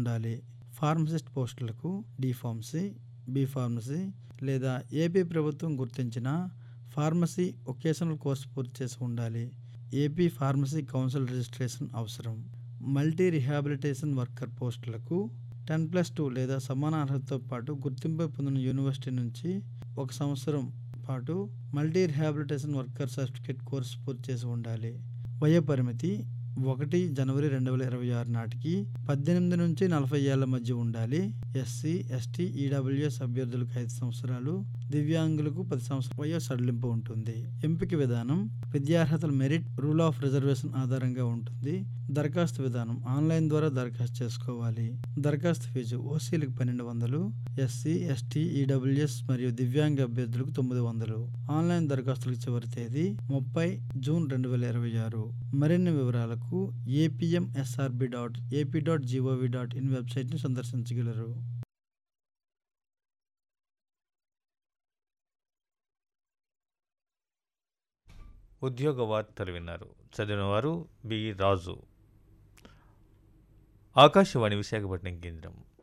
ఉండాలి ఫార్మసిస్ట్ పోస్టులకు D pharmacy B pharmacy లేదా ఏపీ ప్రభుత్వం గుర్తించిన ఫార్మసీ ఒకేషనల్ కోర్సు పూర్తి చేసి ఉండాలి ఏపీ ఫార్మసీ కౌన్సిల్ రిజిస్ట్రేషన్ అవసరం మల్టీ రిహాబిలిటేషన్ వర్కర్ పోస్టులకు టెన్ ప్లస్ టూ లేదా సమాన అర్హతతో పాటు గుర్తింపు పొందిన యూనివర్సిటీ నుంచి ఒక సంవత్సరం పాటు multi rehabilitation worker certificate course పూర్తి చేసి ఉండాలి వయో పరిమితి ఒకటి జనవరి రెండు వేల ఇరవై ఆరు నాటికి పద్దెనిమిది నుంచి నలభై ఏళ్ల మధ్య ఉండాలి ఎస్సీ ఎస్టీ ఈడబ్ల్యూఎస్ అభ్యర్థులకు ఐదు సంవత్సరాలు దివ్యాంగులకు పది సంవత్సరాల వయో సడలింపు ఉంటుంది ఎంపిక విధానం విద్యార్హతల మెరిట్ రూల్ ఆఫ్ రిజర్వేషన్ ఆధారంగా ఉంటుంది దరఖాస్తు విధానం ఆన్లైన్ ద్వారా దరఖాస్తు చేసుకోవాలి దరఖాస్తు ఫీజు ఓసీలకు పన్నెండు వందలు ఎస్సీ ఎస్టీ ఈడబ్ల్యూఎస్ మరియు దివ్యాంగ అభ్యర్థులకు తొమ్మిది వందలు ఆన్లైన్ దరఖాస్తులకు చివరి తేదీ ముప్పై జూన్ రెండు వేల ఇరవై ఆరు మరిన్ని వివరాలకు APM SRB dot AP dot GOV dot in వెబ్సైట్ని సందర్శించగలరు ఉద్యోగ వార్తలు విన్నారు చదివిన వారు బి రాజు ఆకాశవాణి విశాఖపట్నం కేంద్రం